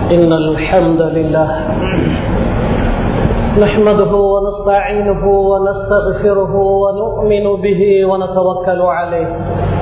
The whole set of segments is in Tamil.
إن الحمد لله نحمده ونستعينه ونستغفره ونؤمن به ونتوكل عليه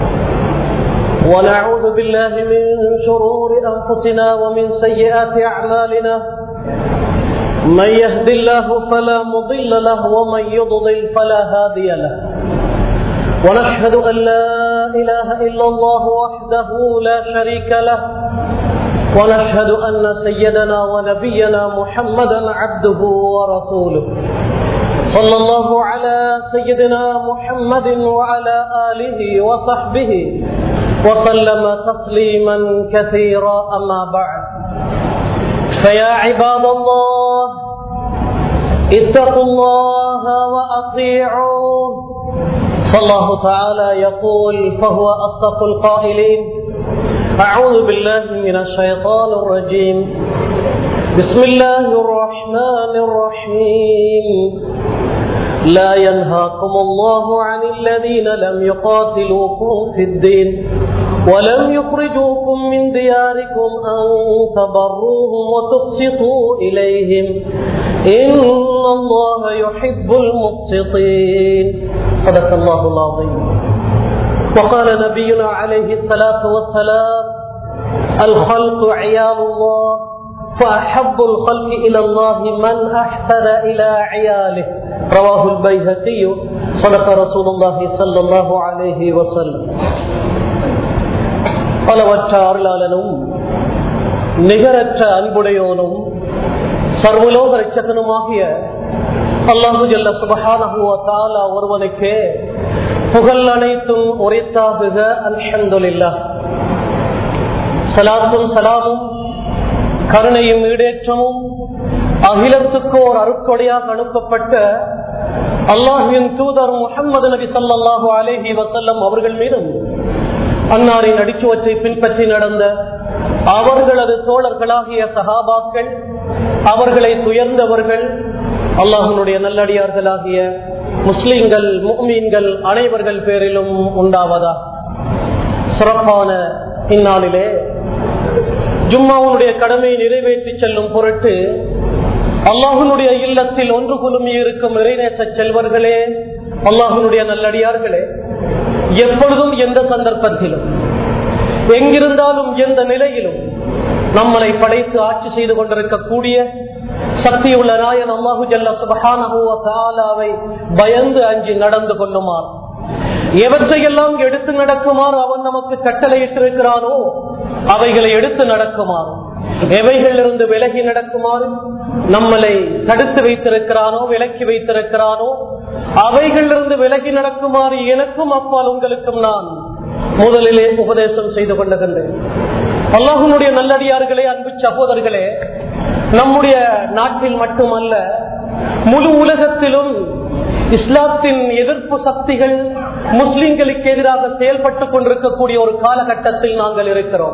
ونعوذ بالله من شرور أنفسنا ومن سيئات أعمالنا من يهد الله فلا مضل له ومن يضلل فلا هادي له ونشهد أن لا إله إلا الله وحده لا شريك له ونشهد أن سيدنا ونبينا محمدا عبده ورسوله صلى الله على سيدنا محمد وعلى آله وصحبه وسلم تسليما كثيرا أما بعد فيا عباد الله اتقوا الله وأطيعوه فالله تعالى يقول فهو أصدق القائلين أعوذ بالله من الشيطان الرجيم بسم الله الرحمن الرحيم لا ينهاكم الله عن الذين لم يقاتلوكم في الدين ولم يخرجوكم من دياركم أن تبروهم وتقسطوا إليهم إن الله يحب المقسطين صدق الله العظيم وقال نبينا عليه الصلاة والسلام الخلق عيال الله فأحب الخلق إلى الله من أحسن إلى عياله رواه البيهقي صدق رسول الله صلى الله عليه وسلم பலவற்ற அருளாளனும் நிகரற்ற அன்புடையோனும் சர்வலோக ரட்சகனுமாகிய அல்லாஹு ஜல்ல சுபஹானஹுவ தாலா ஒருவனுக்கே புகழ் அனைத்தும் உரைத்தாகுக அல்ஹம்துலில்லா சலாத்தும் சலாமும் கருணையும் ஈடேற்றமும் அகிலத்துக்கு ஒரு அருக்கொடையாக அனுப்பப்பட்ட அல்லாஹுவின் தூதர் முகமது நபி சல்லாஹூ அலேஹி வசல்லம் அவர்கள் மீதும் அன்னாரின் அடிச்சுவற்றை பின்பற்றி நடந்த அவர்களது தோழர்களாகிய சகாபாக்கள் அவர்களை துயர்ந்தவர்கள் அல்லாஹனுடைய நல்லடியார்களாகிய முஸ்லிம்கள் முக்மீன்கள் அனைவர்கள் பேரிலும் உண்டாவதா சிறப்பான இந்நாளிலே ஜும்மாவுடைய கடமையை நிறைவேற்றி செல்லும் பொருட்டு அல்லாஹனுடைய இல்லத்தில் ஒன்று குழுமி இருக்கும் இறைநேச செல்வர்களே அல்லாஹனுடைய நல்லடியார்களே எப்பொழுதும் எந்த சந்தர்ப்பத்திலும் எங்கிருந்தாலும் எந்த நிலையிலும் நம்மளை படைத்து ஆட்சி செய்து கொண்டிருக்கக்கூடிய சக்தியுள்ள நாயன் அல்லாஹு ஜல்ல சுபஹானவை பயந்து அஞ்சு நடந்து கொள்ளுமாறு எவற்றையெல்லாம் எடுத்து நடக்குமாறு அவன் நமக்கு கட்டளையிட்டிருக்கிறானோ அவைகளை எடுத்து நடக்குமாறு எவைகளிலிருந்து விலகி நடக்குமாறு நம்மளை தடுத்து வைத்திருக்கிறானோ விலக்கி வைத்திருக்கிறானோ அவைகளிலிருந்து விலகி நடக்குமாறு எனக்கும் அப்பால் உங்களுக்கும் நான் முதலிலே உபதேசம் செய்து கொண்டுகின்றேன் அல்லாஹனுடைய நல்லடியார்களே அன்பு சகோதரர்களே நம்முடைய நாட்டில் மட்டுமல்ல முழு உலகத்திலும் இஸ்லாத்தின் எதிர்ப்பு சக்திகள் முஸ்லிம்களுக்கு எதிராக செயல்பட்டுக் கொண்டிருக்கக்கூடிய ஒரு காலகட்டத்தில் நாங்கள் இருக்கிறோம்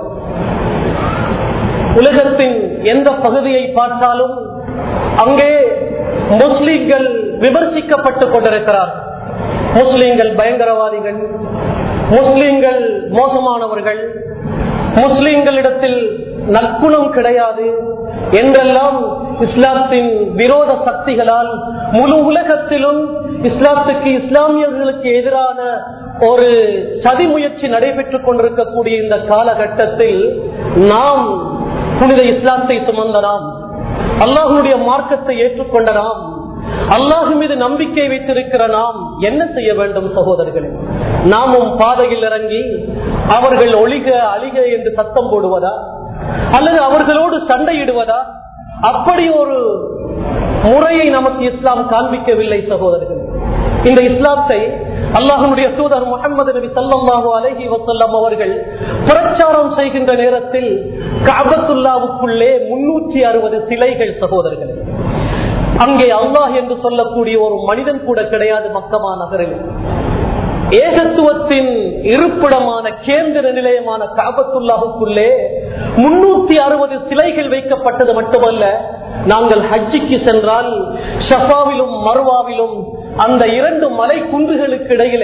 உலகத்தின் எந்த பகுதியை பார்த்தாலும் அங்கே முஸ்லிம்கள் விமர்சிக்கப்பட்டுக் கொண்டிருக்கிறார் முஸ்லிம்கள் பயங்கரவாதிகள் முஸ்லிம்கள் மோசமானவர்கள் முஸ்லிம்களிடத்தில் நற்குணம் கிடையாது என்றெல்லாம் இஸ்லாத்தின் விரோத சக்திகளால் முழு உலகத்திலும் இஸ்லாத்துக்கு இஸ்லாமியர்களுக்கு எதிரான ஒரு சதி முயற்சி நடைபெற்றுக் கொண்டிருக்கக்கூடிய இந்த காலகட்டத்தில் நாம் புனித இஸ்லாத்தை சுமந்த நாம் அல்லாஹனுடைய மார்க்கத்தை ஏற்றுக்கொண்ட நாம் அல்லாஹு மீது நம்பிக்கை வைத்திருக்கிற நாம் என்ன செய்ய வேண்டும் சகோதரர்களே நாமும் பாதையில் இறங்கி அவர்கள் ஒளிக அழிக என்று சத்தம் போடுவதா அல்லது அவர்களோடு சண்டையிடுவதா அப்படி ஒரு முறையை நமக்கு இஸ்லாம் காண்பிக்கவில்லை சகோதரர்கள் இந்த இஸ்லாத்தை அல்லாஹனுடைய தூதர் முகமது நபி சல்லாஹூ அலஹி வசல்லம் அவர்கள் பிரச்சாரம் செய்கின்ற நேரத்தில் காபத்துல்லாவுக்குள்ளே முன்னூற்றி அறுபது சிலைகள் சகோதரர்கள் அங்கே அல்லாஹ் என்று சொல்லக்கூடிய ஒரு மனிதன் கூட கிடையாது மக்கமா நகரில் ஏகத்துவத்தின் இருப்பிடமான கேந்திர நிலையமான காபத்துல்லாவுக்குள்ளே முன்னூத்தி அறுபது சிலைகள் வைக்கப்பட்டது மட்டுமல்ல நாங்கள் ஹஜ்ஜிக்கு சென்றால் ஷஃபாவிலும் மருவாவிலும் அந்த இரண்டு மலை குன்றுகளுக்கு இடையிலே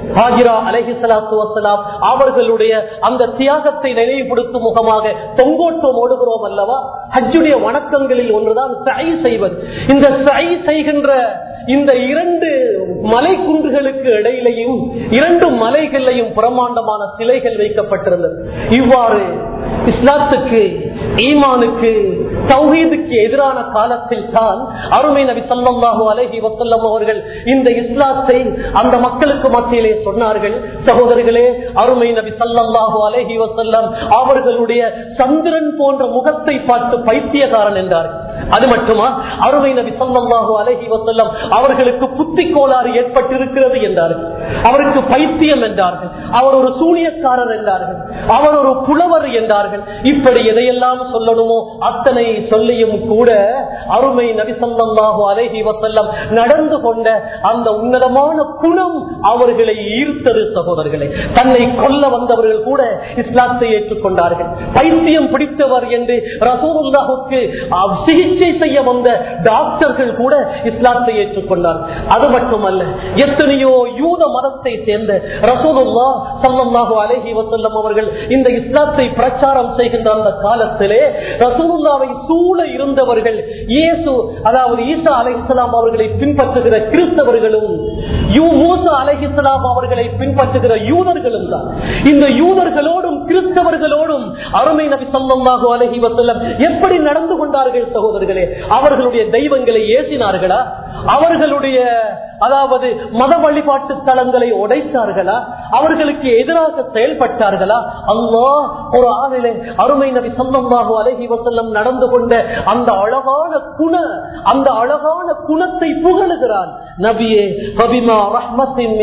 ஹாஜிரா அலஹி சலாத்து வசலாம் அவர்களுடைய அந்த தியாகத்தை நினைவுபடுத்தும் முகமாக தொங்கோட்டம் ஓடுகிறோம் அல்லவா ஹஜ்ஜுடைய வணக்கங்களில் ஒன்றுதான் சை செய்வது இந்த சை செய்கின்ற இந்த இரண்டு மலை குன்றுகளுக்கு இடையிலையும் இரண்டு மலைகளையும் பிரமாண்டமான சிலைகள் வைக்கப்பட்டிருந்தது இவ்வாறு இஸ்லாத்துக்கு ஈமானுக்கு தௌஹீதுக்கு எதிரான காலத்தில் தான் அருமை நபி சல்லாஹூ அலஹி வசல்லம் அவர்கள் இந்த இஸ்லாத்தை அந்த மக்களுக்கு மத்தியிலே சொன்னார்கள் சகோதரர்களே அருமை நபி சல்லாஹூ அலஹி வசல்லம் அவர்களுடைய சந்திரன் போன்ற முகத்தை பார்த்து பைத்தியகாரன் என்றார்கள் அது மட்டுமா அருமை நபி சல்லாஹூ அலஹி வசல்லம் அவர்களுக்கு புத்தி கோளாறு ஏற்பட்டிருக்கிறது என்றார்கள் அவருக்கு பைத்தியம் என்றார்கள் அவர் ஒரு சூனியக்காரர் என்றார்கள் அவர் ஒரு புலவர் என்றார்கள் இப்படி எதையெல்லாம் சொல்லணுமோ அத்தனை சொல்லியும் கூட அருமை நபி சல்லாஹூ அலஹி வசல்லம் நடந்து கொண்ட அந்த உன்னதமான குணம் அவர்களை ஈர்த்தது சகோதரர்களை தன்னை கொல்ல வந்தவர்கள் கூட இஸ்லாத்தை ஏற்றுக்கொண்டார்கள் பைத்தியம் பிடித்தவர் என்று ரசூலுல்லாஹுக்கு சிகிச்சை செய்ய வந்த டாக்டர்கள் கூட இஸ்லாத்தை ஏற்றுக்கொண்டார் அது மட்டுமல்ல எத்தனையோ யூத மதத்தை சேர்ந்த ரசூலுல்லா சல்லாஹூ அலஹி வசல்லம் அவர்கள் இந்த இஸ்லாத்தை பிரச்சாரம் செய்கின்ற அந்த காலத்திலே ரசூலுல்லாவை சூழ இருந்தவர்கள் இயேசு அதாவது ஈசா அலைஹிஸ்லாம் அவர்களை பின்பற்றுகிற கிறிஸ்தவர்களும் மூசா அலைஹிஸ்லாம் அவர்களை பின்பற்றுகிற யூதர்களும் தான் இந்த யூதர்களோடும் கிறிஸ்தவர்களோடும் அருமை நபி சல்லாஹூ அலஹி வசல்லம் எப்படி நடந்து கொண்டார்கள் சகோதரர்களே அவர்களுடைய தெய்வங்களை ஏசினார்களா அவர்களுடைய அதாவது மத வழிபாட்டு தலங்களை உடைத்தார்களா அவர்களுக்கு எதிராக செயல்பட்டார்களா அல்லா ஒரு ஆளிலே அருமை நபி சல்லமாக அலஹி வசல்லம் நடந்து கொண்ட அந்த அழகான குண அந்த அழகான குணத்தை புகழுகிறான் நபியே பபிமா ரஹ்மத்தின்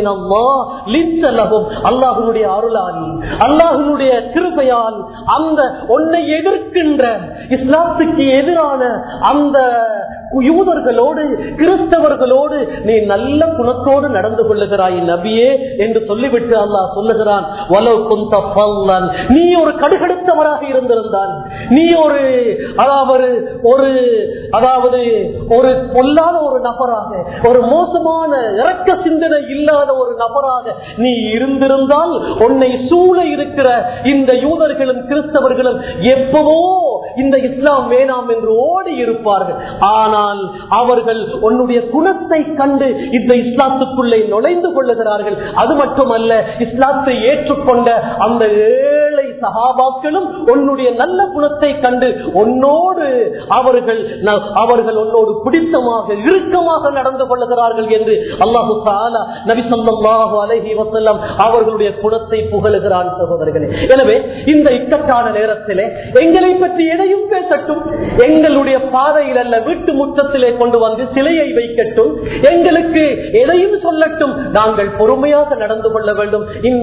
அல்லாஹனுடைய அருளால் அல்லாஹனுடைய கிருபையால் அந்த உன்னை எதிர்க்கின்ற இஸ்லாத்துக்கு எதிரான அந்த யூதர்களோடு கிறிஸ்தவர்களோடு நீ நல்ல குணத்தோடு நடந்து கொள்ளுகிறாய் நபியே என்று சொல்லிவிட்டு அல்லாஹ் சொல்லுகிறான் நீ ஒரு கடுகடுத்தவராக இருந்திருந்தால் நீ ஒரு அதாவது ஒரு அதாவது ஒரு பொல்லாத ஒரு நபராக ஒரு மோசமான இறக்க சிந்தனை இல்லாத ஒரு நபராக நீ இருந்திருந்தால் உன்னை சூழ இருக்கிற இந்த யூதர்களும் கிறிஸ்தவர்களும் எப்பவோ இந்த இஸ்லாம் வேணாம் என்று ஓடி இருப்பார்கள் ஆனால் அவர்கள் உன்னுடைய குணத்தை கண்டு இந்த இஸ்லாத்துக்குள்ளே நுழைந்து கொள்ளுகிறார்கள் அது மட்டுமல்ல இஸ்லாத்தை ஏற்றுக்கொண்ட அந்த ஏழை சகாபாக்களும் உன்னுடைய நல்ல குணத்தை கண்டு உன்னோடு அவர்கள் அவர்கள் உன்னோடு பிடித்தமாக இறுக்கமாக நடந்து கொள்ளுகிறார்கள் என்று அல்லாஹு தாலா நபி சொல்லாஹு அலஹி வசல்லம் அவர்களுடைய குணத்தை புகழுகிறான் சகோதரர்களே எனவே இந்த இக்கட்டான நேரத்திலே எங்களை பற்றி எதையும் பேசட்டும் எங்களுடைய பாதையில் அல்ல வீட்டு முற்றத்திலே கொண்டு வந்து சிலையை வைக்கட்டும் எங்களுக்கு எதையும் சொல்லட்டும் நாங்கள் பொறுமையாக நடந்து கொள்ள வேண்டும்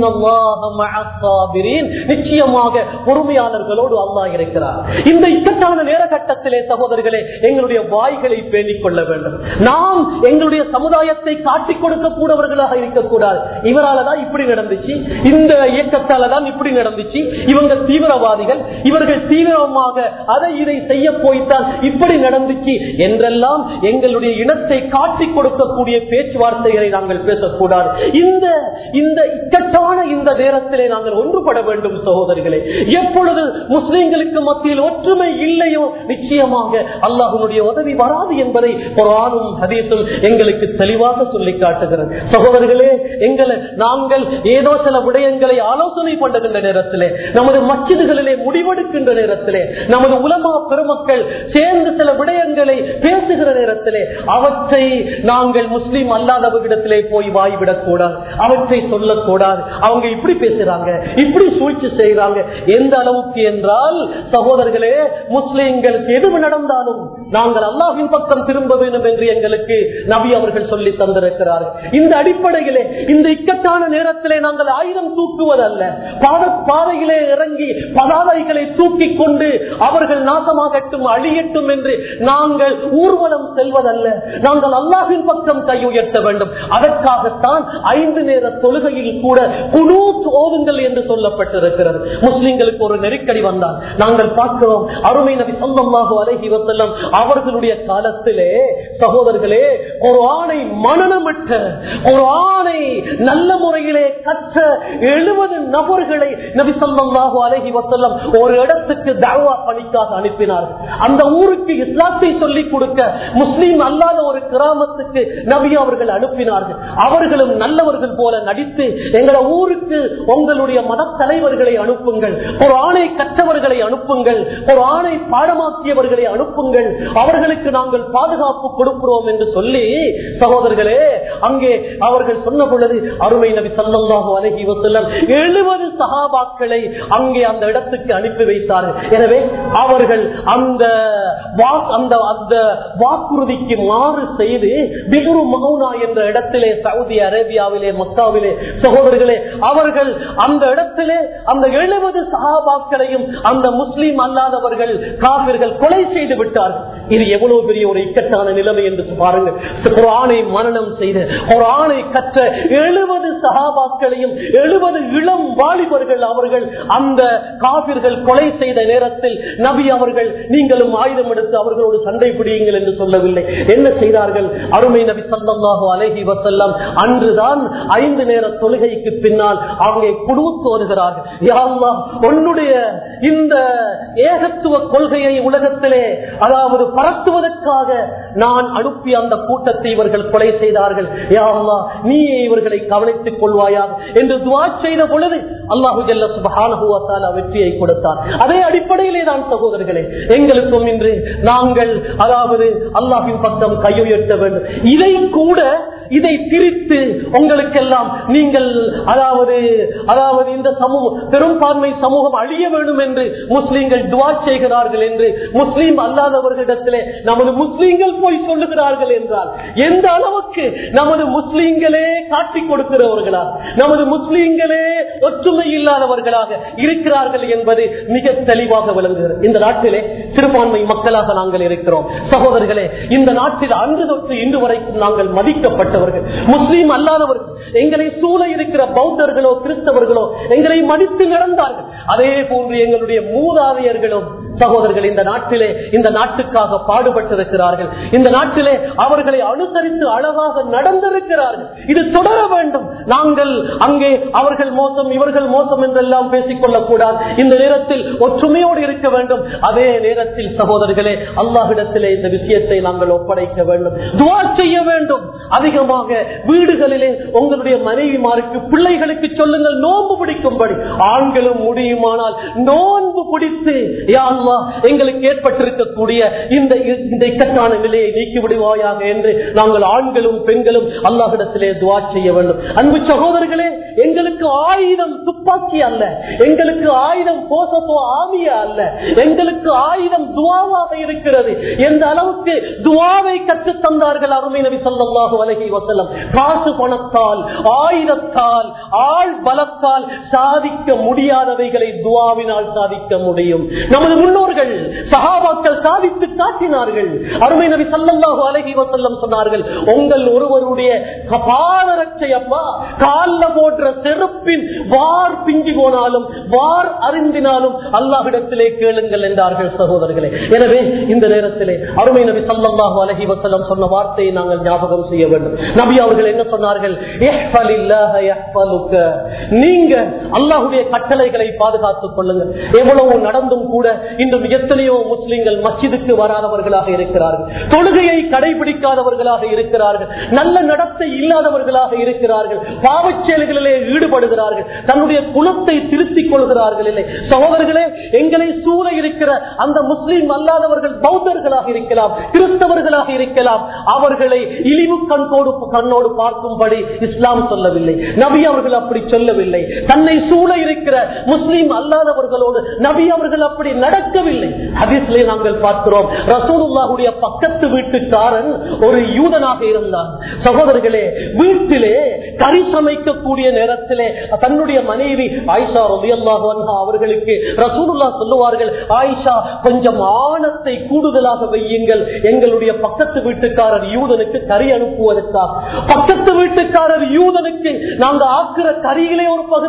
நிச்சயமாக பொறுமையாளர்களோடு அல்லாஹ் இருக்கிறார் இந்த இக்கட்டான நேர கட்டத்திலே சகோதரர்களே எங்களுடைய வாய்களை பேணிக் கொள்ள வேண்டும் நாம் எங்களுடைய சமுதாயத்தை காட்டிக் கொடுக்க கூடவர்களாக இருக்கக்கூடாது இவரால தான் இப்படி நடந்துச்சு இந்த இயக்கத்தால தான் இப்படி நடந்துச்சு இவங்க தீவிரவாதிகள் இவர்கள் தீவிரமாக அதை இதை செய்ய போய்த்தான் இப்படி நடந்துச்சு என்றெல்லாம் எங்களுடைய இனத்தை காட்டிக் கொடுக்கக்கூடிய பேச்சுவார்த்தைகளை நாங்கள் பேசக்கூடாது இந்த இந்த இக்கட்டான இந்த நேரத்திலே நாங்கள் ஒன்றுபட வேண்டும் சகோதரிகளே எப்பொழுது முஸ்லிம்களுக்கு மத்தியில் ஒற்றுமை இல்லையோ நிச்சயமாக அல்லாஹனுடைய உதவி வராது என்பதை குரானும் ஹதீஸும் எங்களுக்கு தெளிவாக சொல்லி காட்டுகிறது சகோதரர்களே எங்களை நாங்கள் ஏதோ சில விடயங்களை ஆலோசனை பண்ணுகின்ற நேரத்திலே நமது மச்சிதுகளிலே முடிவெடுக்கின்ற நேரத்திலே நமது உலமா பெருமக்கள் சேர்ந்து சில விடயங்களை பேசுகிற நேரத்திலே அவற்றை நாங்கள் முஸ்லீம் அல்லாதவர்களிடத்திலே போய் வாய்விடக் கூடாது அவற்றை சொல்லக்கூடாது அவங்க இப்படி பேசுறாங்க இப்படி சூழ்ச்சி செய்யறாங்க எந்த அளவுக்கு என்றால் சகோதரர்களே முஸ்லீம்களுக்கு எது நடந்தாலும் நாங்கள் அல்லாஹின் பக்கம் திரும்ப வேண்டும் என்று எங்களுக்கு நபி அவர்கள் சொல்லி தந்திருக்கிறார்கள் இந்த அடிப்படையிலே இந்த இக்கட்டான நேரத்திலே நாங்கள் ஆயுதம் தூக்குவதல்ல பாத பாதையிலே இறங்கி பதாதைகளை தூக்கி கொண்டு அவர்கள் நாசமாகட்டும் அழியட்டும் என்று நாங்கள் ஊர்வலம் செல்வதல்ல நாங்கள் அல்லாஹின் பக்கம் கை உயர்த்த வேண்டும் அதற்காகத்தான் ஐந்து நேர தொழுகையில் கூட குனூத் ஓதுங்கள் என்று சொல்லப்பட்டிருக்கிறது முஸ்லிம்களுக்கு ஒரு நெருக்கடி வந்தால் நாங்கள் பார்க்கிறோம் அருமை நபி சொல்லமாக அழகி வசல்லம் அவர்களுடைய காலத்திலே சகோதரர்களே ஒரு ஆணை மனநமிட்ட ஒரு ஆணை நல்ல முறையிலே கற்ற எழுபது நபர்களை நபி சொல்லாஹு அலஹி வசல்லம் ஒரு இடத்துக்கு தாவா பணிக்காக அனுப்பினார்கள் அந்த ஊருக்கு இஸ்லாத்தை சொல்லிக் கொடுக்க முஸ்லீம் அல்லாத ஒரு கிராமத்துக்கு நபி அவர்கள் அனுப்பினார்கள் அவர்களும் நல்லவர்கள் போல நடித்து எங்கள ஊருக்கு உங்களுடைய மத தலைவர்களை அனுப்புங்கள் ஒரு ஆணை கற்றவர்களை அனுப்புங்கள் ஒரு ஆணை பாடமாக்கியவர்களை அனுப்புங்கள் அவர்களுக்கு நாங்கள் பாதுகாப்பு கொடுக்கிறோம் என்று சொல்லி சகோதரர்களே அங்கே அவர்கள் சொன்ன பொழுது அருமை நபி சல்லாஹு அலஹி வசல்லம் எழுபது சகாபாக்களை அங்கே அந்த இடத்துக்கு அனுப்பி வைத்தார்கள் எனவே அவர்கள் அந்த வாக்- அந்த அந்த வாக்குறுதிக்கு மாறு செய்து பிகுரு மகவுனா என்ற இடத்திலே சவுதி அரேபியாவிலே மக்காவிலே சகோதரர்களே அவர்கள் அந்த இடத்திலே அந்த எழுபது சகாபாக்களையும் அந்த முஸ்லீம் அல்லாதவர்கள் காவிர்கள் கொலை செய்து விட்டார்கள் இது எவ்வளவு பெரிய ஒரு இக்கட்டான நிலைமை என்று பாருங்கள் ஒரு ஆணை மரணம் செய்து ஒரு ஆணை கற்ற எழுபது சகாபாக்களையும் எழுபது இளம் வாலிபர்கள் அவர்கள் அந்த காபிர்கள் கொலை செய்த நேரத்தில் நபி அவர்கள் நீங்களும் ஆயுதம் எடுத்து அவர்களோடு சண்டை பிடியுங்கள் என்று சொல்லவில்லை என்ன செய்தார்கள் அருமை நபி சல்லாஹூ அலஹி வசல்லம் அன்றுதான் ஐந்து நேர தொழுகைக்கு பின்னால் அவங்க குடுத்து வருகிறார்கள் யா அல்லாஹ், உன்னுடைய இந்த ஏகத்துவ கொள்கையை உலகத்திலே அதாவது பரத்துவதற்காக நான் அனுப்பிய அந்த கூட்டத்தை இவர்கள் கொலை செய்தார்கள் யா அல்லாஹ், நீயே இவர்களை கவனித்துக் கொள்வாயா என்று துவா செய்த பொழுது அல்லாஹு ஜல்ல சுபஹானஹு வ தஆலா வெற்றியை கொடுத்தார் அதே அடிப்படையிலே தான் சகோதரர்களே எங்களுக்கும் இன்று நாங்கள் அதாவது அல்லாஹின் பக்கம் கையுயர்த்த வேண்டும் இதை கூட இதை திரித்து உங்களுக்கெல்லாம் நீங்கள் அதாவது அதாவது இந்த சமூகம் பெரும்பான்மை சமூகம் அழிய வேண்டும் என்று முஸ்லீம்கள் துவா செய்கிறார்கள் என்று முஸ்லீம் அல்லாதவர்களிடத்திலே நமது முஸ்லீம்கள் போய் சொல்லுகிறார்கள் என்றால் எந்த அளவுக்கு நமது முஸ்லீம்களே காட்டிக் கொடுக்கிறவர்களா நமது முஸ்லீம்களே ஒற்றுமை இல்லாதவர்களாக இருக்கிறார்கள் என்பது மிக தெளிவாக விளங்குகிறது இந்த நாட்டிலே சிறுபான்மை மக்களாக நாங்கள் இருக்கிறோம் சகோதரர்களே இந்த நாட்டில் அன்று தொட்டு இன்று வரைக்கும் நாங்கள் மதிக்கப்பட்டவர்கள் முஸ்லீம் அல்லாதவர்கள் எங்களை சூழ இருக்கிற பௌத்தர்களோ கிறிஸ்தவர்களோ எங்களை மதித்து நடந்தார்கள் அதே போன்று எங்களுடைய மூதாதையர்களும் சகோதரர்கள் இந்த நாட்டிலே இந்த நாட்டுக்காக பாடுபட்டிருக்கிறார்கள் இந்த நாட்டிலே அவர்களை அனுசரித்து அழகாக நடந்திருக்கிறார்கள் இது தொடர வேண்டும் நாங்கள் அங்கே அவர்கள் மோசம் இவர்கள் மோசம் என்றெல்லாம் பேசிக் கொள்ளக்கூடாது இந்த நேரத்தில் ஒற்றுமையோடு இருக்க வேண்டும் அதே நேரத்தில் சகோதரர்களே அல்லாஹிடத்திலே இந்த விஷயத்தை நாங்கள் ஒப்படைக்க வேண்டும் துவா செய்ய வேண்டும் அதிகமாக வீடுகளிலே உங்களுடைய மனைவிமாருக்கு பிள்ளைகளுக்கு சொல்லுங்கள் நோன்பு பிடிக்கும்படி ஆண்களும் முடியுமானால் நோன்பு பிடித்து யா அல்லாஹ் எங்களுக்கு ஏற்பட்டிருக்கக்கூடிய இந்த இந்த இக்கட்டான நிலையை நீக்கி விடுவாயாக என்று நாங்கள் ஆண்களும் பெண்களும் அல்லாஹிடத்திலே துவா செய்ய வேண்டும் அன்பு சகோதரர்களே எங்களுக்கு ஆயுதம் துப்பாக்கி அல்ல எங்களுக்கு ஆயுதம் போசத்தோ ஆமிய அல்ல எங்களுக்கு ஆயுதம் துவாவாக இருக்கிறது எந்த அளவுக்கு துவாவை கற்றுத் தந்தார்கள் அருமை நபி ஸல்லல்லாஹு அலைஹி வஸல்லம் காசு பணத்தால் ஆயுதத்தால் ஆள் பலத்தால் சாதிக்க முடியாதவைகளை துவாவினால் சாதிக்க முடியும் நமது முன்னோர்கள் சஹாபாக்கள் சாதித்து காட்டினார்கள் அருமை நபி ஸல்லல்லாஹு அலைஹி வஸல்லம் சொன்னார்கள் உங்கள் ஒருவருடைய பாதரட்சை அப்பா கால்ல போன்ற செருப்பின் வார் பிஞ்சு போனாலும் வார் அறிந்தினாலும் அல்லாஹ்விடத்திலே கேளுங்கள் என்றார்கள் சகோதரர்களே எனவே இந்த நேரத்திலே அருமை நபி ஸல்லல்லாஹு அலைஹி வஸல்லம் சொன்ன வார்த்தையை நாங்கள் ஞாபகம் செய்ய வேண்டும் நபி அவர்கள் என்ன சொன்னார்கள் இஹ்ஃபலில்லாஹ யஹ்ஃபலுக. நீங்க அல்லாஹ்வுடைய கட்டளைகளை பாதுகாத்துக் கொள்ளுங்கள் எவ்வளவு நடந்தும் கூட இன்று எத்தனையோ முஸ்லிம்கள் மஸ்ஜிதுக்கு வராதவர்களாக இருக்கிறார்கள் தொழுகையை கடைபிடிக்காதவர்களாக இருக்கிறார்கள் நல்ல நடத்தை இல்லாதவர்களாக இருக்கிறார்கள் பாவச் செயல்களிலே ஈடுபடுகிறார்கள் தன்னுடைய குலத்தை திருத்திக் கொள்கிறார்கள் இல்லை சகோதரர்களே எங்களை சூழ இருக்கிற அந்த முஸ்லீம் அல்லாதவர்கள் பௌத்தர்களாக இருக்கலாம் கிறிஸ்தவர்களாக இருக்கலாம் அவர்களை இழிவு கண்கோடு கண்ணோடு பார்க்கும்படி இஸ்லாம் சொல்லவில்லை நபி அவர்கள் அப்படி சொல்லவில்லை தன்னை சூழ இருக்கிற முஸ்லீம் அல்லாதவர்களோடு நபி அவர்கள் அப்படி நடக்கவில்லை ஹதீஸ்லே நாங்கள் பார்க்கிறோம் ரசூலுல்லாஹுடைய பக்கத்து வீட்டுக்காரன் ஒரு யூதனாக இருந்தான் சகோதரர்களே வீட்டிலே கறி சமைக்கக்கூடிய நேரத்திலே தன்னுடைய மனைவி ஆயிஷா ரலியல்லாஹு அன்ஹா அவர்களுக்கு ரசூலுல்லா சொல்லுவார்கள் ஆயிஷா கொஞ்சம் ஆணத்தை கூடுதலாக வையுங்கள் எங்களுடைய பக்கத்து வீட்டுக்காரர் யூதனுக்கு கறி அனுப்புவதற்காக பக்கத்து வீட்டுக்காரர் யூதனுக்கு நாங்க ஆக்குற கரியிலே ஒரு பகுதியை அனுப்ப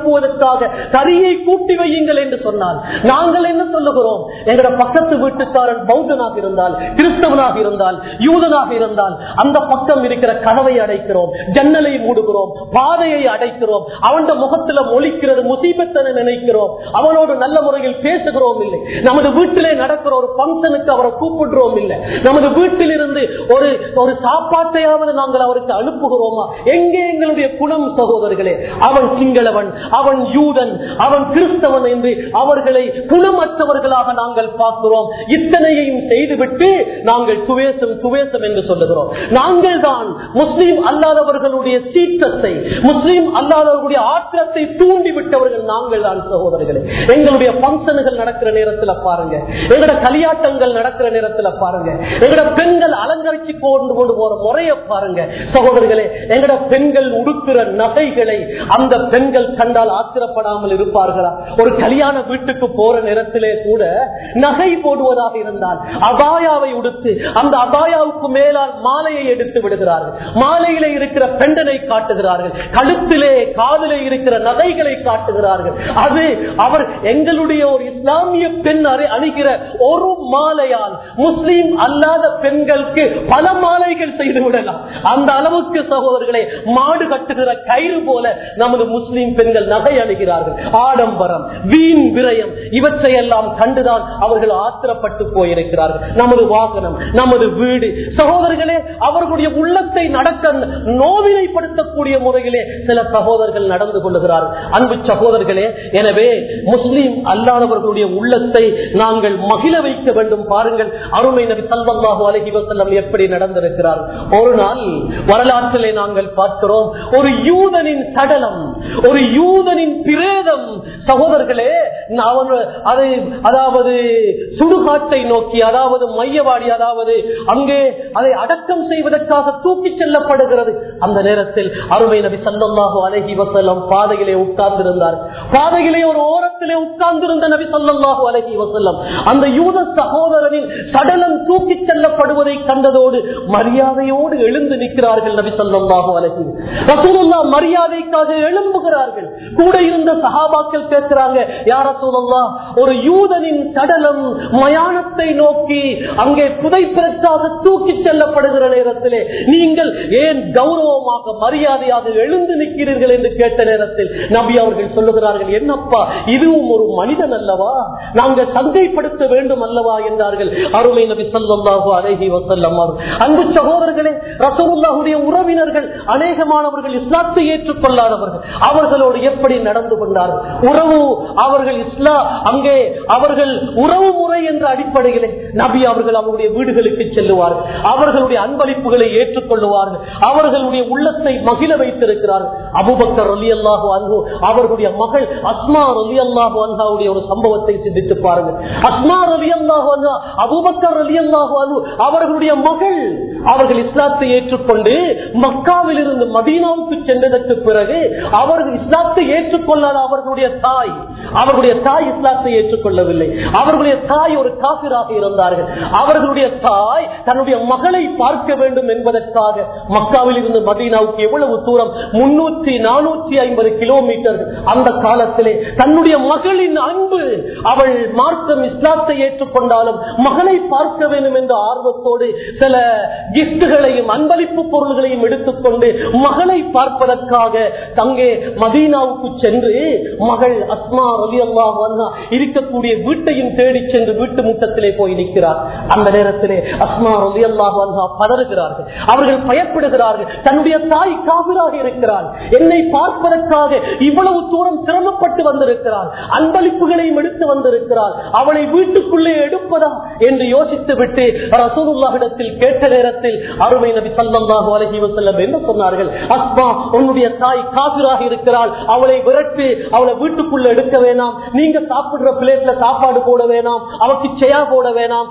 எழுப்புவதற்காக கரியை கூட்டி வையுங்கள் என்று சொன்னால் நாங்கள் என்ன சொல்லுகிறோம் எங்களோட பக்கத்து வீட்டுக்காரன் பௌத்தனாக இருந்தால் கிறிஸ்தவனாக இருந்தால் யூதனாக இருந்தால் அந்த பக்கம் இருக்கிற கதவை அடைக்கிறோம் ஜன்னலை மூடுகிறோம் பாதையை அடைக்கிறோம் அவன் முகத்துல மொழிக்கிறது முசீபத்தனை நினைக்கிறோம் அவனோடு நல்ல முறையில் பேசுகிறோம் இல்லை நமது வீட்டிலே நடக்கிற ஒரு பங்கனுக்கு அவரை கூப்பிடுறோம் இல்லை நமது வீட்டில் இருந்து ஒரு ஒரு சாப்பாட்டையாவது நாங்கள் அவருக்கு அனுப்புகிறோமா எங்கே எங்களுடைய குணம் சகோதரர்களே அவன் சிங்களவன் அவன் யூதன் அவன் கிறிஸ்தவன் என்று அவர்களை குணமற்றவர்களாக நாங்கள் பார்க்கிறோம் இத்தனையையும் செய்துவிட்டு நாங்கள் துவேசம் துவேசம் என்று சொல்லுகிறோம் நாங்கள் தான் முஸ்லீம் அல்லாதவர்களுடைய சீற்றத்தை முஸ்லீம் அல்லாதவர்களுடைய ஆற்றத்தை தூண்டி விட்டவர்கள் நாங்கள் தான் சகோதரர்களே எங்களுடைய பங்கனுகள் நடக்கிற நேரத்தில் பாருங்க எங்களோட கலியாட்டங்கள் நடக்கிற நேரத்தில் பாருங்க எங்களோட பெண்கள் அலங்கரிச்சு கொண்டு கொண்டு போற முறையை பாருங்க சகோதரர்களே எங்களோட பெண்கள் உடுக்கிற நகைகளை அந்த பெண்கள் கண்டால் ஆத்திரப்படாமல் இருப்பார்களா ஒரு கல்யாண வீட்டுக்கு போற நேரத்திலே கூட நகை போடுவதாக இருந்தால் அபாயாவை உடுத்து அந்த அபாயாவுக்கு மேலால் மாலையை எடுத்து விடுகிறார்கள் மாலையில இருக்கிற பெண்டனை காட்டுகிறார்கள் கழுத்திலே காதிலே இருக்கிற நகைகளை காட்டுகிறார்கள் அது அவர் எங்களுடைய ஒரு இஸ்லாமிய பெண் அறி அணிகிற ஒரு மாலையால் முஸ்லீம் அல்லாத பெண்களுக்கு பல மாலைகள் செய்து விடலாம் அந்த அளவுக்கு சகோதரர்களே மாடு கட்டுகிற கயிறு போல நமது முஸ்லீம் பெண்கள் நகை அணுகிறார்கள் ஆடம்பரம் வீண் விரயம் இவற்றையெல்லாம் கண்டுதான் அவர்கள் ஆத்திரப்பட்டு போயிருக்கிறார்கள் நமது வாகனம் நமது வீடு சகோதரர்களே அவர்களுடைய உள்ளத்தை நடக்க நோவினைப்படுத்தக்கூடிய முறையிலே சில சகோதரர்கள் நடந்து கொள்ளுகிறார்கள் அன்பு சகோதரர்களே எனவே முஸ்லீம் அல்லாதவர்களுடைய உள்ளத்தை நாங்கள் மகிழ வைக்க வேண்டும் பாருங்கள் அருமை நபி சல்லாஹூ அலஹி வசல்லம் எப்படி நடந்திருக்கிறார் ஒரு நாள் வரலாற்றிலே நாங்கள் பார்க்கிறோம் ஒரு யூதனின் சடலம் ஒரு யூதனின் பிரேதம் சகோதரர்களே அவன் அதை அதாவது சுடுகாட்டை நோக்கி அதாவது மையவாடி அதாவது அங்கே அதை அடக்கம் செய்வதற்காக தூக்கிச் செல்லப்படுகிறது அந்த நேரத்தில் அருமை நபி சல்லாஹு அலஹி வசல்லம் பாதையிலே உட்கார்ந்திருந்தார் பாதையிலே ஒரு ஓரத்திலே உட்கார்ந்திருந்த நபி சல்லாஹு அலஹி வசல்லம் அந்த யூத சகோதரனின் சடலம் தூக்கிச் செல்லப்படுவதை கண்டதோடு மரியாதையோடு எழுந்து நிற்கிறார்கள் நபி சல்லாஹு அலஹி ரசூலுல்லா மரியாதைக்காக எழும்புகிறார்கள் கூட இருந்த சஹாபாக்கள் கேட்கிறாங்க யார சூழல்லா ஒரு யூதனின் சடலம் மயானத்தை நோக்கி அங்கே புதைப்பதற்காக தூக்கிச் செல்லப்படுகிற நேரத்திலே நீங்கள் ஏன் கௌரவமாக மரியாதையாக எழுந்து நிற்கிறீர்கள் என்று கேட்ட நேரத்தில் நபி அவர்கள் சொல்லுகிறார்கள் என்னப்பா இதுவும் ஒரு மனிதன் அல்லவா நாங்கள் சந்தைப்படுத்த வேண்டும் அல்லவா என்றார்கள் அருமை நபி சொல்லாஹு அலஹி வசல்லம் அன்பு சகோதரர்களே ரசூல்லாவுடைய உறவினர்கள் அநேகமானவர்கள் இஸ்லாத்தை ஏற்றுக்கொள்ளாதவர்கள் அவர்களோடு எப்படி நடந்து கொண்டார்கள் உறவு அவர்கள் இஸ்லா அங்கே அவர்கள் உறவு முறை என்ற அடிப்படையிலே நபி அவர்கள் அவருடைய வீடுகளுக்கு செல்லுவார்கள் அவர்களுடைய அன்பளிப்புகளை ஏற்றுக்கொள்ளுவார்கள் அவர்களுடைய உள்ளத்தை மகிழ வைத்திருக்கிறார்கள் அபுபக்கர் அலி அல்லாஹு அன்பு அவர்களுடைய மகள் அஸ்மா அலி அல்லாஹு அன்ஹாவுடைய ஒரு சம்பவத்தை சிந்தித்து பாருங்கள் அஸ்மா அலி அல்லாஹு அன்ஹா அபுபக்கர் அலி அல்லாஹு அன்பு அவர்களுடைய மகள் அவர்கள் இஸ்லாத்தை ஏற்றுக்கொண்டு மக்காவில் இருந்து மதீனாவுக்கு சென்றதற்கு பிறகு அவர்கள் இஸ்லாத்தை ஏற்றுக்கொள்ளாத அவர்களுடைய தாய் அவர்களுடைய தாய் இஸ்லாத்தை ஏற்றுக்கொள்ளவில்லை அவர்களுடைய தாய் ஒரு காபிராக இருந்தார்கள் அவர்களுடைய தாய் தன்னுடைய மகளை பார்க்க வேண்டும் என்பதற்காக மக்காவில் இருந்து மதீனாவுக்கு எவ்வளவு தூரம் முன்னூற்றி நானூற்றி ஐம்பது கிலோமீட்டர் அந்த காலத்திலே தன்னுடைய மகளின் அன்பு அவள் மார்க்கம் இஸ்லாத்தை ஏற்றுக்கொண்டாலும் மகளை பார்க்க வேண்டும் என்ற ஆர்வத்தோடு சில கிஃப்டுகளையும் அன்பளிப்பு பொருள்களையும் எடுத்துக்கொண்டு மகளை பார்ப்பதற்காக தங்கே மதீனாவுக்கு சென்று மகள் அஸ்மா ரவி அல்லா இருக்கக்கூடிய வீட்டையும் தேடி சென்று வீட்டு முட்டத்திலே போய் நிற்கிறார் அந்த நேரத்திலே அஸ்மா ரவி அல்லா பதறுகிறார்கள் அவர்கள் பயப்படுகிறார்கள் தன்னுடைய தாய் காவிராக இருக்கிறார் என்னை பார்ப்பதற்காக இவ்வளவு தூரம் சிரமப்பட்டு வந்திருக்கிறார் அன்பளிப்புகளையும் எடுத்து வந்திருக்கிறார் அவளை வீட்டுக்குள்ளே எடுப்பதா என்று யோசித்து விட்டு ரசூலுல்லாஹிடத்தில் கேட்ட நேரத்தில் அருமை நபி சல்லாஹூ அலஹி வசல்லம் என்ன சொன்னார்கள் அஸ்மா உன்னுடைய தாய் காபிராக இருக்கிறாள் அவளை விரட்டு அவளை வீட்டுக்குள்ள எடுக்க வேணாம் நீங்க சாப்பிடுற பிளேட்ல சாப்பாடு போட வேணாம் அவருக்கு செயா போட வேணாம் அவருக்கு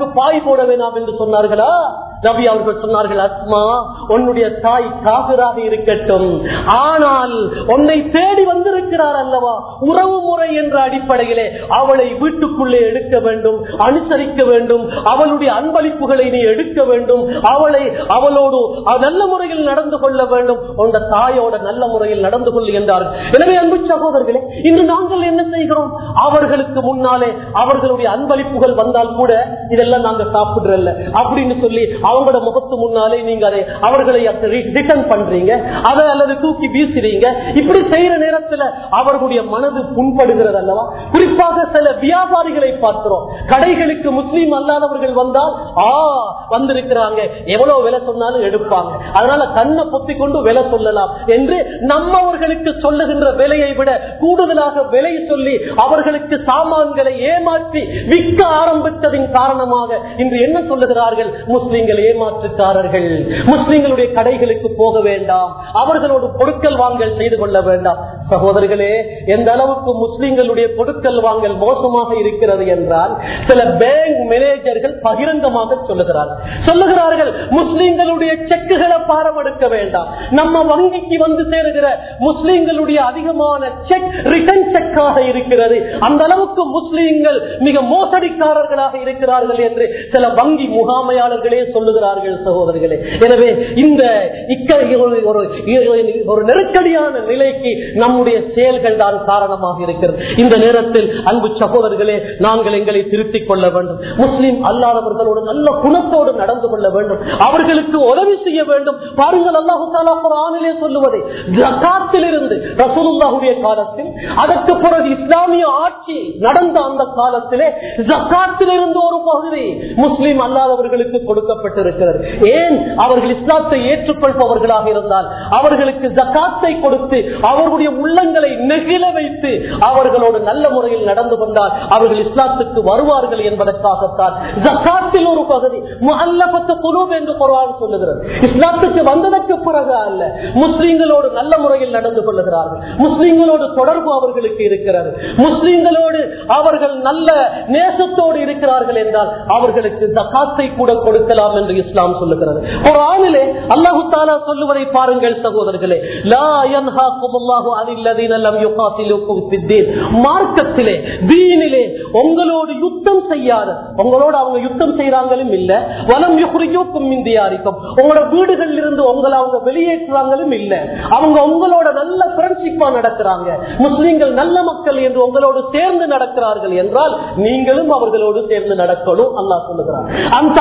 பாய் போட வேணாம் என்று சொன்னார்களா நபி அவர்கள் சொன்னார்கள் அஸ்மா உன்னுடைய தாய் காபிராக இருக்கட்டும் ஆனால் உன்னை தேடி வந்திருக்கிறார் அல்லவா உறவு முறை என்ற அடிப்படையிலே அவளை வீட்டுக்குள்ளே எடுக்க வேண்டும் அனுசரிக்க வேண்டும் அவளுடைய அன்பளிப்புகளை நீ எடுக்க வேண்டும் அவளை அவளோடு நல்ல முறையில் நடந்து கொள்ள வேண்டும் உங்க தாயோட நல்ல முறையில் நடந்து கொள்ளு என்றார்கள் எனவே அன்பு சகோதரர்களே இன்று நாங்கள் என்ன செய்கிறோம் அவர்களுக்கு முன்னாலே அவர்களுடைய அன்பளிப்புகள் வந்தால் கூட இதெல்லாம் நாங்க சாப்பிடுறல்ல அப்படின்னு சொல்லி அவங்களோட முகத்து முன்னாலே நீங்க அதை அவர்களை ரிட்டர்ன் பண்றீங்க அதை அல்லது தூக்கி வீசுறீங்க இப்படி செய்யற நேரத்துல அவர்களுடைய மனது புண்படுகிறது அல்லவா குறிப்பாக சில வியாபாரிகளை பார்க்கிறோம் கடைகளுக்கு முஸ்லீம் அல்லாதவர்கள் வந்தால் ஆ வந்திருக்கிறாங்க எவ்வளவு விலை சொன்னாலும் எடுப்பாங்க அதனால கண்ணை பொத்தி கொண்டு விலை சொல்லலாம் என்று நம்மவர்களுக்கு சொல்லுகின்ற விலையை விட கூடுதலாக விலை சொல்லி அவர்களுக்கு சாமான்களை ஏமாற்றி விற்க ஆரம்பித்ததின் காரணமாக இன்று என்ன சொல்லுகிறார்கள் முஸ்லிம்கள் ஏமாற்றுக்காரர்கள் முஸ்லிம்களுடைய கடைகளுக்கு போக வேண்டாம் அவர்களோடு பொருட்கள் வாங்கல் செய்து கொள்ள வேண்டாம் சகோதரர்களே எந்த அளவுக்கு முஸ்லிம்களுடைய பொருட்கள் வாங்கல் மோசமாக இருக்கிறது என்றால் சில பேங்க் மேனேஜர்கள் பகிரங்கமாக சொல்லுகிறார்கள் சொல்லுகிறார்கள் முஸ்லிம்களுடைய செக்குகளை பாரமெடுக்க வேண்டாம் நம்ம வங்கிக்கு வந்து சேருகிற முஸ்லிம்களுடைய அதிகமான செக் ரிட்டர்ன் செக்காக இருக்கிறது அந்த அளவுக்கு முஸ்லிம்கள் மிக மோசடிக்காரர்களாக இருக்கிறார்கள் என்று சில வங்கி முகாமையாளர்களே சொல்லுகிறார்கள் சகோதரர்களே எனவே இந்த இக்க ஒரு- ஒரு- ஒரு நெருக்கடியான நிலைக்கு நம்முடைய செயல்கள் தான் காரணமாக இருக்கிறது இந்த நேரத்தில் அன்பு சகோதரர்களே நாங்கள் எங்களை திருத்திக் கொள்ள வேண்டும் முஸ்லிம் அல்லாதவர்களோடு நல்ல குணத்தோடு நடந்து கொள்ள வேண்டும் அவர்களுக்கு உதவி செய்ய வேண்டும் பாருங்கள் அல்லாஹு தாலா குரானிலே சொல்லுவதை ஜக்காத்திலிருந்து ரசூலுல்லாஹுடைய காலத்தில் அதற்கு பிறகு இஸ்லாமிய ஆட்சி நடந்த அந்த காலத்திலே ஜக்காத்திலிருந்து ஒரு பகுதி முஸ்லிம் அல்லாதவர்களுக்கு கொடுக்கப்பட்டிருக்கிறது ஏன் அவர்கள் இஸ்லாத்தை ஏற்றுக்கொள்பவர்களாக இருந்தால் அவர்களுக்கு ஜக்காத்தை கொடுத்து அவர்களுடைய உள்ளங்களை நெகிழ வைத்து அவர்களோடு நல்ல முறையில் நடந்து கொண்டால் அவர்கள் இஸ்லாத்துக்கு வருவார்கள் என்பதற்காகத்தான் ஜக்காத்தில் ஒரு பகுதி முஅல்லஃபத்து குலூப் என்று குர்ஆன் சொல்லுகிறது இஸ்லாத்துக்கு வந்ததற்கு பிறகு அல்ல முஸ்லிம்களோடு நல்ல முறையில் நடந்து கொள்ளுகிறார்கள் முஸ்லிம்களோடு தொடர்பு அவர்களுக்கு இருக்கிறது முஸ்லிம்களோடு அவர்கள் நல்ல நேசத்தோடு இருக்கிறார்கள் என்றால் அவர்களுக்கு ஜக்காத்தை கூட கொடுக்கலாம் என்று இஸ்லாம் சொல்லுகிறது ஒரு ஆணிலே அல்லாஹு தாலா சொல்லுவதை பாருங்கள் சகோதரர்களே லா யன்ஹாக்குமுல்லாஹு அனில்லதீன லம் யுகாத்திலுக்கும் ஃபித்தீன் மார்க்கத்திலே தீனிலே உங்களோடு யுத்தம் செய்யாத உங்களோட அவங்க யுத்தம் செய்யறாங்களும் இல்ல வலம் யுஹ்ரிஜூக்கும் மின் தியாரிக்கும் உங்களோட வீடுகளில் இருந்து உங்களை அவங்க வெளியேற்றுறாங்களும் இல்ல அவங்க உங்களோட நல்ல ஃப்ரெண்ட்ஷிப்பா நடக்கிறாங்க முஸ்லிம்கள் நல்ல மக்கள் என்று உங்களோடு சேர்ந்து நடக்கிறார்கள் என்றால் நீங்களும் அவர்களோடு சேர்ந்து நடக்கணும் அல்லாஹ் சொல்லுகிறார் அந்த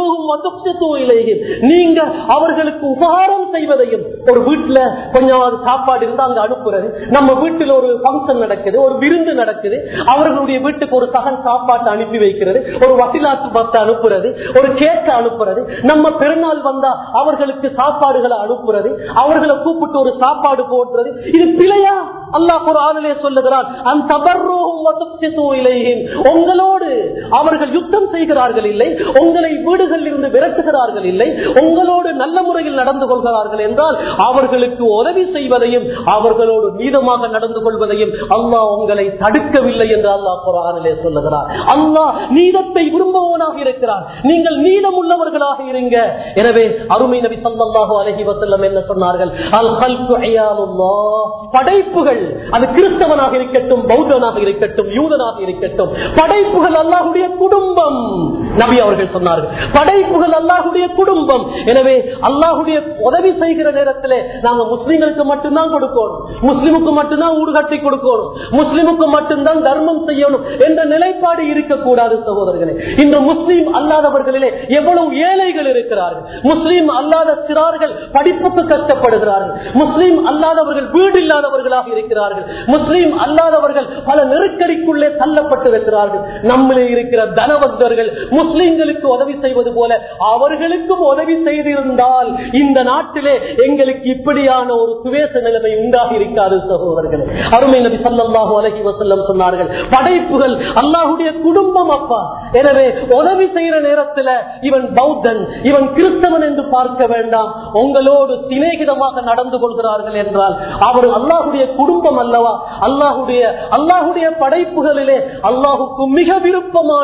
நீங்க அவர்களுக்கு உபகாரம் செய்வதையும் ஒரு வீட்டுல கொஞ்சம் சாப்பாடு இருந்தா அங்க அனுப்புறது நம்ம வீட்டில் ஒரு பங்கன் நடக்குது ஒரு விருந்து நடக்குது அவர்களுடைய வீட்டுக்கு ஒரு சகன் சாப்பாட்டை அனுப்பி வைக்கிறது ஒரு வட்டிலாத்து பத்தை அனுப்புறது ஒரு கேக்க அனுப்புறது நம்ம பெருநாள் வந்தா அவர்களுக்கு சாப்பாடுகளை அனுப்புறது அவர்களை கூப்பிட்டு ஒரு சாப்பாடு போடுறது இது பிழையா அல்லாஹ் ஒரு ஆணிலே சொல்லுகிறார் அந்த உங்களோடு அவர்கள் யுத்தம் செய்கிறார்கள் இல்லை உங்களை வீடுகளில் இருந்து விரட்டுகிறார்கள் இல்லை உங்களோடு நல்ல முறையில் நடந்து கொள்கிறார்கள் என்றால் அவர்களுக்கு உதவி செய்வதையும் அவர்களோடு நீதமாக நடந்து கொள்வதையும் அல்லாஹ் உங்களை தடுக்கவில்லை என்று அல்லாஹ் குரானிலே சொல்லுகிறார் அல்லாஹ் நீதத்தை விரும்புவனாக இருக்கிறார் நீங்கள் நீதம் உள்ளவர்களாக இருங்க எனவே அருமை நபி ஸல்லல்லாஹு அலைஹி வஸல்லம் என்ன சொன்னார்கள் அல் கல்பு அயாலுல்லாஹ் படைப்புகள் அது கிறிஸ்தவனாக இருக்கட்டும் பௌத்தனாக இருக்கட்டும் யூதனாக இருக்கட்டும் படைப்புகள் அல்லாஹ்வுடைய குடும்பம் நபி அவர்கள் சொன்னார்கள் படைப்புகள் அல்லாஹ்வுடைய குடும்பம் எனவே அல்லாஹ்வுடைய உதவி செய்கிற நேரத்திலே நாங்க முஸ்லிம்களுக்கு மட்டும்தான் கொடுக்கணும் முஸ்லிமுக்கு மட்டும்தான் ஊடு கட்டி கொடுக்கணும் முஸ்லிமுக்கு மட்டும்தான் தர்மம் செய்யணும் என்ற நிலைப்பாடு இருக்கக்கூடாது சகோதரர்களே இந்த முஸ்லீம் அல்லாதவர்களிலே எவ்வளவு ஏழைகள் இருக்கிறார்கள் முஸ்லீம் அல்லாத சிறார்கள் படிப்புக்கு கஷ்டப்படுகிறார்கள் முஸ்லீம் அல்லாதவர்கள் வீடு இல்லாதவர்களாக இருக்கிறார்கள் முஸ்லீம் அல்லாதவர்கள் பல நெருக்கடிக்குள்ளே தள்ளப்பட்டிருக்கிறார்கள் நம்மளே இருக்கிற தனவந்தர்கள் முஸ்லிம்களுக்கு உதவி செய்வது போல அவர்களுக்கும் உதவி செய்திருந்தால் இந்த நாட்டிலே எங்களுக்கு இப்படியான ஒரு சுவேச நிலைமை உண்டாகி இருக்காது சகோதரர்களே அருமை நபி ஸல்லல்லாஹு அலைஹி வஸல்லம் சொன்னார்கள் படைப்புகள் அல்லாஹ்வுடைய குடும்பம் அப்பா எனவே உதவி செய்யற நேரத்துல இவன் பௌத்தன் இவன் கிறிஸ்தவன் என்று பார்க்க வேண்டாம் உங்களோடு சிநேகிதமாக நடந்து கொள்கிறார்கள் என்றால் அவர் அல்லாஹுடைய குடும்பம் அல்லவா அல்லாஹுடைய அல்லாஹுடைய படைப்புகளிலே அல்லாஹுக்கு மிக விருப்பமானவர்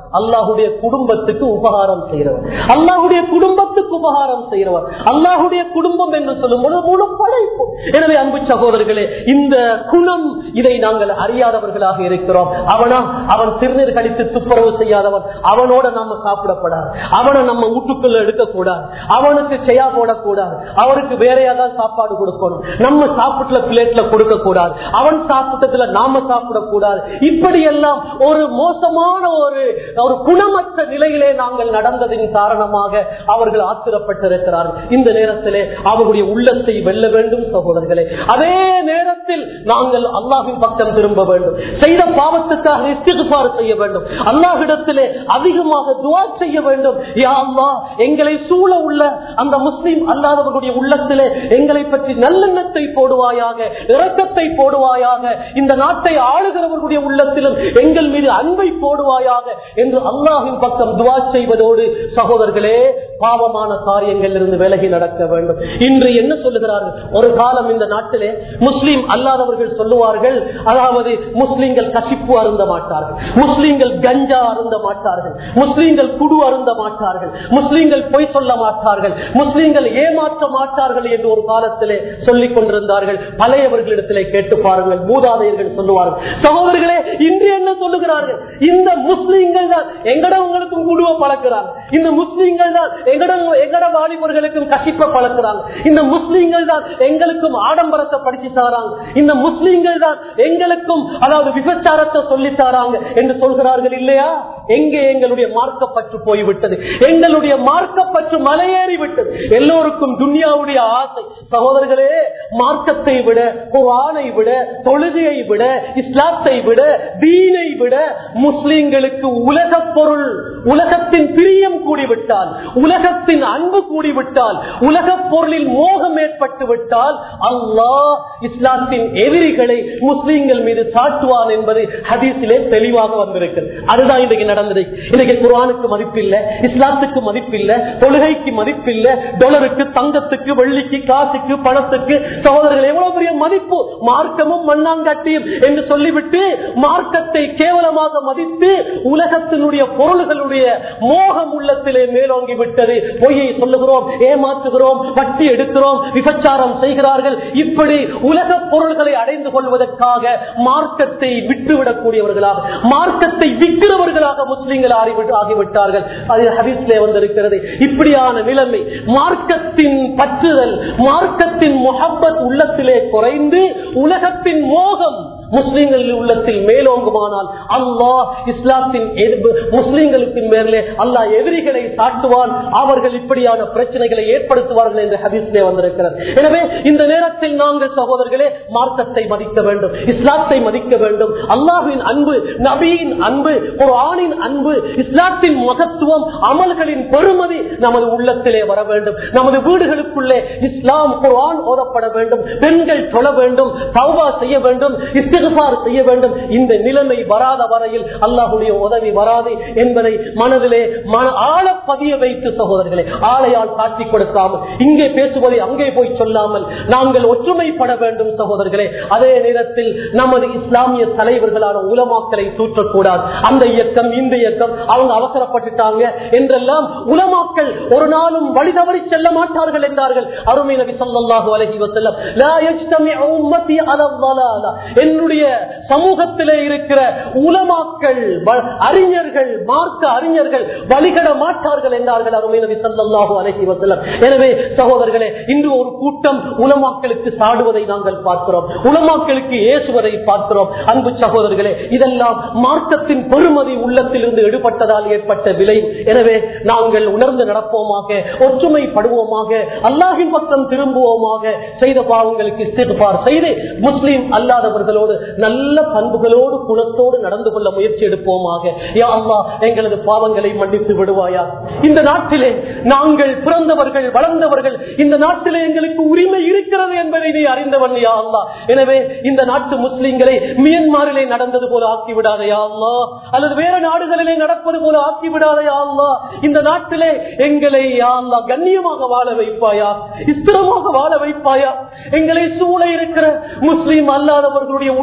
அல்லாஹுடைய குடும்பத்துக்கு உபகாரம் செய்கிறவர் அல்லாஹுடைய குடும்பத்துக்கு உபகாரம் செய்கிறவர் அல்லாஹுடைய குடும்பம் என்று சொல்லும் பொழுது முழு படைப்பு எனவே அன்பு சகோதரர்களே இந்த குணம் இதை நாங்கள் அறியாதவர்களாக இருக்கிறோம் அவனா அவன் சிறுநீர் கழித்து துப்புரவு செய்யாதவன் அவனோட நம்ம சாப்பிடப்படாது அவனை நம்ம வீட்டுக்குள்ள எடுக்கக்கூடாது அவனுக்கு செய்யா போடக்கூடாது அவருக்கு வேற ஏதாவது சாப்பாடு கொடுக்கணும் நம்ம சாப்பிட்டுல பிளேட்ல கொடுக்க கூடாது அவன் சாப்பிட்டதுல நாம சாப்பிடக்கூடாது இப்படி எல்லாம் ஒரு மோசமான ஒரு ஒரு குணமற்ற நிலையிலே நாங்கள் நடந்ததின் காரணமாக அவர்கள் ஆத்திரப்பட்டிருக்கிறார்கள் இந்த நேரத்திலே அவர்களுடைய உள்ளத்தை வெல்ல வேண்டும் சகோதரர்களே அதே நேரத்தில் நாங்கள் அல்லாஹின் பக்கம் திரும்ப வேண்டும் செய்த பாவத்துக்காக இஸ்திகுபார் செய்ய வேண்டும் அல்லாஹிடத்திலே அதிகமாக துவா செய்ய வேண்டும் யா அல்லாஹ் எங்களை சூழ உள்ள அந்த முஸ்லிம் அல்லாதவர்களுடைய உள்ளத்திலே எங்களை பற்றி நல்லெண்ணத்தை போடுவாயாக இரக்கத்தை போடுவாயாக இந்த நாட்டை ஆளுகிறவர்களுடைய உள்ளத்திலும் எங்கள் மீது அன்பை போடுவாயாக என்று அல்லாஹின் பக்கம் துவா செய்வதோடு சகோதரர்களே பாவமான காரியங்கள் இருந்து விலகி நடக்க வேண்டும் இன்று என்ன சொல்லுகிறார்கள் ஒரு காலம் இந்த நாட்டிலே முஸ்லீம் அல்லாதவர்கள் சொல்லுவார்கள் அதாவது முஸ்லீம்கள் கசிப்பு அருந்த மாட்டார்கள் முஸ்லீம்கள் கஞ்சா அருந்த மாட்டார்கள் முஸ்லீம்கள் குடு அருந்த மாட்டார்கள் முஸ்லீம்கள் பொய் சொல்ல மாட்டார்கள் முஸ்லீம்கள் ஏமாற்ற மாட்டார்கள் என்று ஒரு காலத்திலே சொல்லிக் கொண்டிருந்தார்கள் பழையவர்களிடத்திலே கேட்டு பாருங்கள் மூதாதையர்கள் சொல்லுவார்கள் சகோதரர்களே இன்று என்ன சொல்லுகிறார்கள் இந்த முஸ்லீம்கள் தான் எங்கடவங்களுக்கும் குடுவ பழக்கிறாங்க இந்த முஸ்லீம்கள் தான் எங்கட எங்கட வாலிபர்களுக்கும் கசிப்ப பழக்கிறாங்க இந்த முஸ்லீம்கள் தான் எங்களுக்கும் ஆடம்பரத்தை படிச்சு தராங்க இந்த முஸ்லீம்கள் தான் எங்களுக்கும் அதாவது விபச்சாரத்தை சொல்லி தராங்க என்று சொல்கிறார்கள் இல்லையா எங்கே எங்களுடைய மார்க்கப்பற்று போய்விட்டது எங்களுடைய மார்க்கப்பற்று மலையேறி விட்டது எல்லோருக்கும் துன்யாவுடைய ஆசை சகோதரர்களே மார்க்கத்தை விட குரானை விட தொழுகையை விட இஸ்லாத்தை விட தீனை விட முஸ்லிம்களுக்கு உலக பொருள் உலகத்தின் பிரியம் கூடிவிட்டால் உலகத்தின் அன்பு கூடிவிட்டால் உலக பொருளில் மோகம் ஏற்பட்டு விட்டால் அல்லாஹ் இஸ்லாத்தின் எதிரிகளை முஸ்லிம்கள் மீது சாட்டுவான் என்பது ஹதீஸிலே தெளிவாக வந்திருக்கிறது அதுதான் இன்றைக்கு நடந்தது இன்றைக்கு குரானுக்கு மதிப்பில்லை இஸ்லாத்துக்கு மதிப்பில்லை தொழுகைக்கு மதிப்பில்லை டாலருக்கு தங்கத்துக்கு வெள்ளிக்கு காசுக்கு பணத்துக்கு சகோதரர்கள் எவ்வளவு பெரிய மதிப்பு மார்க்கமும் மண்ணாங்கட்டியும் என்று சொல்லிவிட்டு மார்க்கத்தை கேவலமாக மதித்து உலகத்தினுடைய பொருள்களுடைய மோகம் உள்ளத்திலே மேலோங்கி விட்டது பொய்யை சொல்லுகிறோம் ஏமாற்றுகிறோம் வட்டி எடுக்கிறோம் விபச்சாரம் செய்கிறார்கள் இப்படி உலக பொருள்களை அடைந்து கொள்வதற்காக மார்க்கத்தை விட்டுவிடக்கூடியவர்களாக மார்க்கத்தை விற்கிறவர்களாக முஸ்லிம்கள் ஆகிவிட்டு- ஆகிவிட்டார்கள் அது ஹதீஸ்லே வந்திருக்கிறது இப்படியான நிலைமை மார்க்கத்தின் பற்றுதல் மார்க்கத்தின் முகப்பத் உள்ளத்திலே குறைந்து உலகத்தின் மோகம் முஸ்லிம்கள் உள்ளத்தில் மேலோங்குமானால் அல்லாஹ் இஸ்லாத்தின் எதிர்ப்பு முஸ்லிம்களுக்கு மேலே அல்லாஹ் எதிரிகளை சாட்டுவான் அவர்கள் இப்படியான பிரச்சனைகளை ஏற்படுத்துவார்கள் என்று ஹதீஸ்லே வந்திருக்கிறது எனவே இந்த நேரத்தில் நாங்கள் சகோதரர்களே மார்க்கத்தை மதிக்க வேண்டும் இஸ்லாத்தை மதிக்க வேண்டும் அல்லாஹுவின் அன்பு நபியின் அன்பு ஒரு ஆணின் அன்பு இஸ்லாத்தின் மகத்துவம் அமல்களின் பெருமதி நமது உள்ளத்திலே வர வேண்டும் நமது வீடுகளுக்குள்ளே இஸ்லாம் குர்ஆன் ஓதப்பட வேண்டும் பெண்கள் தொழ வேண்டும் தௌபா செய்ய வேண்டும் இஸ்திகுபார் செய்ய வேண்டும் இந்த நிலைமை வராத வரையில் அல்லாஹுடைய உதவி வராது என்பதை மனதிலே மன ஆழ பதிய வைத்து சகோதரர்களை ஆளையால் காட்டிக் கொடுக்காமல் இங்கே பேசுவதை அங்கே போய் சொல்லாமல் நாங்கள் ஒற்றுமைப்பட வேண்டும் சகோதரர்களே அதே நேரத்தில் நமது இஸ்லாமிய தலைவர்களான உலமாக்களை தூற்றக்கூடாது அந்த இயக்கம் இந்த இயக்கம் அவங்க அவசரப்பட்டுட்டாங்க என்றெல்லாம் உலமாக்கள் ஒரு நாளும் வழி தவறி செல்ல மாட்டார்கள் என்றார்கள் அருமை நபி ஸல்லல்லாஹு அலைஹி வஸல்லம் லா யஜ்தமிஉ உம்மத்தி அலா ضلاலா என்னுடைய சமூகத்திலே இருக்கிற உலமாக்கள் வ- அறிஞர்கள் மார்க்க அறிஞர்கள் வழிகட மாட்டார்கள் என்றார்கள் அருமை நபி ஸல்லல்லாஹு அலைஹி வஸல்லம் எனவே சகோதரர்களே இன்று ஒரு கூட்டம் உலமாக்களுக்கு சாடுவதை நாங்கள் பார்க்கிறோம் உலமாக்களுக்கு ஏசுவதை பார்க்கிறோம் அன்பு சகோதரர்களே இதெல்லாம் மார்க்கத்தின் பெருமதி உள்ளத்தில் இருந்து எடுபட்டதால் ஏற்பட்ட விலை எனவே நாங்கள் உணர்ந்து நடப்போமாக ஒற்றுமைப்படுவோமாக அல்லாஹின் பக்கம் திரும்புவோமாக செய்த பாவங்களுக்கு இஸ்திக்பார் செய்து முஸ்லீம் அல்லாதவர்களோடு நல்ல பண்புகளோடு குணத்தோடு நடந்து கொள்ள முயற்சி எடுப்போமாக யா அல்லாஹ் எங்களது பாவங்களை மன்னித்து விடுவாயா இந்த நாட்டிலே நாங்கள் பிறந்தவர்கள் வளர்ந்தவர்கள் இந்த நாட்டிலே எங்களுக்கு உரிமை இருக்கிறது என்பதை நீ அறிந்தவன் யா அல்லாஹ் எனவே இந்த நாட்டு முஸ்லிம்களை மியன்மாரிலே நடந்தது போல ஆக்கி விடாதையா அல்லா அல்லது வேற நாடுகளிலே நடப்பது போல ஆக்கி விடாதையா அல்லா இந்த நாட்டிலே எங்களை யா அல்லா கண்ணியமாக வாழ வைப்பாயா இஸ்திரமாக வாழ வைப்பாயா எங்களை சூழ இருக்கிற முஸ்லீம் அல்லாதவர்களுடைய உள்ள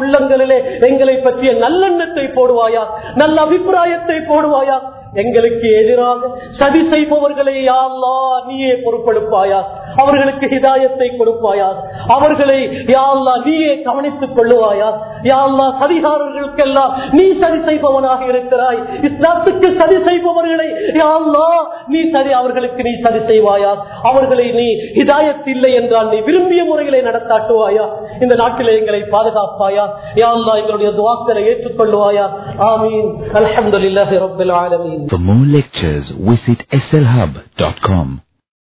உள்ளங்களிலே எங்களை பற்றிய நல்லெண்ணத்தை போடுவாயா நல்ல அபிப்பிராயத்தை போடுவாயா எங்களுக்கு எதிராக சதி செய்பவர்களை யாழ்லா நீயே பொறுப்பெடுப்பாயா அவர்களுக்கு ஹிதாயத்தை கொடுப்பாயா அவர்களை யாழ்லா நீயே கவனித்துக் கொள்ளுவாயா யாழ்லா சதிகாரர்களுக்கெல்லாம் நீ சதி செய்பவனாக இருக்கிறாய் இஸ்லாத்துக்கு சதி செய்பவர்களை யாழ்லா நீ சதி அவர்களுக்கு நீ சதி செய்வாயா அவர்களை நீ ஹிதாயத் இல்லை என்றால் நீ விரும்பிய முறைகளை நடத்தாட்டுவாயா இந்த நாட்டிலே எங்களை பாதுகாப்பாயா யாழ்லா எங்களுடைய துவாக்களை ஏற்றுக்கொள்ளுவாயா ஆமீன் அல்ஹம்துலில்லாஹி ரப்பில் ஆலமீன் For more lectures, visit slhub.com.